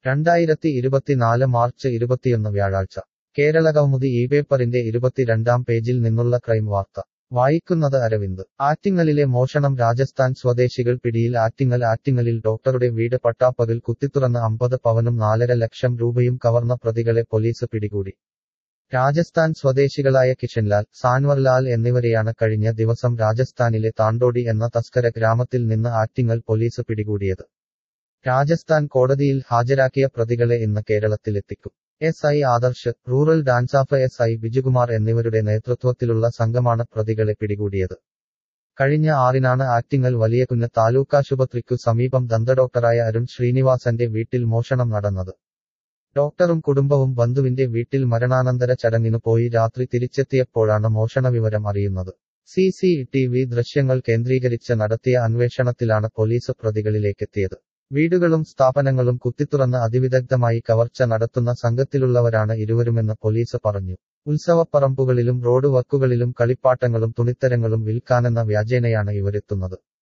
രണ്ടായിരത്തി ഇരുപത്തിനാല് മാർച്ച് ഇരുപത്തിയൊന്ന് വ്യാഴാഴ്ച കേരളകൗമുദി ഈ പേപ്പറിന്റെ ഇരുപത്തിരണ്ടാം പേജിൽ നിന്നുള്ള ക്രൈം വാർത്ത വായിക്കുന്നത് അരവിന്ദ് ആറ്റിങ്ങലിലെ മോഷണം രാജസ്ഥാൻ സ്വദേശികൾ പിടിയിൽ ആറ്റിങ്ങൽ ആറ്റിങ്ങലിൽ ഡോക്ടറുടെ വീട് പട്ടാപ്പകൽ കുത്തിത്തുറന്ന് അമ്പത് പവനും നാലര ലക്ഷം രൂപയും കവർന്ന പ്രതികളെ പോലീസ് പിടികൂടി രാജസ്ഥാൻ സ്വദേശികളായ കിഷൻലാൽ സാൻവർലാൽ എന്നിവരെയാണ് കഴിഞ്ഞ ദിവസം രാജസ്ഥാനിലെ താണ്ടോടി എന്ന തസ്കര ഗ്രാമത്തിൽ നിന്ന് ആറ്റിങ്ങൽ പോലീസ് പിടികൂടിയത് രാജസ്ഥാൻ കോടതിയിൽ ഹാജരാക്കിയ പ്രതികളെ ഇന്ന് കേരളത്തിലെത്തിക്കും S I Adarsh rural DANSAF S I Bijukumar എന്നിവരുടെ നേതൃത്വത്തിലുള്ള സംഘമാണ് പ്രതികളെ പിടികൂടിയത് കഴിഞ്ഞ ആറിനാണ് ആറ്റിങ്ങൽ വലിയകുന്ന് താലൂക്കാശുപത്രിക്കു സമീപം ദന്തഡോക്ടറായ അരുൺ ശ്രീനിവാസന്റെ വീട്ടിൽ മോഷണം നടന്നത് ഡോക്ടറും കുടുംബവും ബന്ധുവിന്റെ വീട്ടിൽ മരണാനന്തര ചടങ്ങിനു പോയി രാത്രി തിരിച്ചെത്തിയപ്പോഴാണ് മോഷണവിവരം അറിയുന്നത് സി സി ടി വി ദൃശ്യങ്ങൾ കേന്ദ്രീകരിച്ച് നടത്തിയ അന്വേഷണത്തിലാണ് പോലീസ് പ്രതികളിലേക്കെത്തിയത് വീടുകളും സ്ഥാപനങ്ങളും കുത്തിത്തുറന്ന് അതിവിദഗ്ധമായി കവർച്ച നടത്തുന്ന സംഘത്തിലുള്ളവരാണ് ഇരുവരുമെന്ന് പോലീസ് പറഞ്ഞു ഉത്സവപ്പറമ്പുകളിലും റോഡ് വർക്കുകളിലും കളിപ്പാട്ടങ്ങളും തുണിത്തരങ്ങളും വിൽക്കാനെന്ന വ്യാജേനയാണ് ഇവരെത്തുന്നത്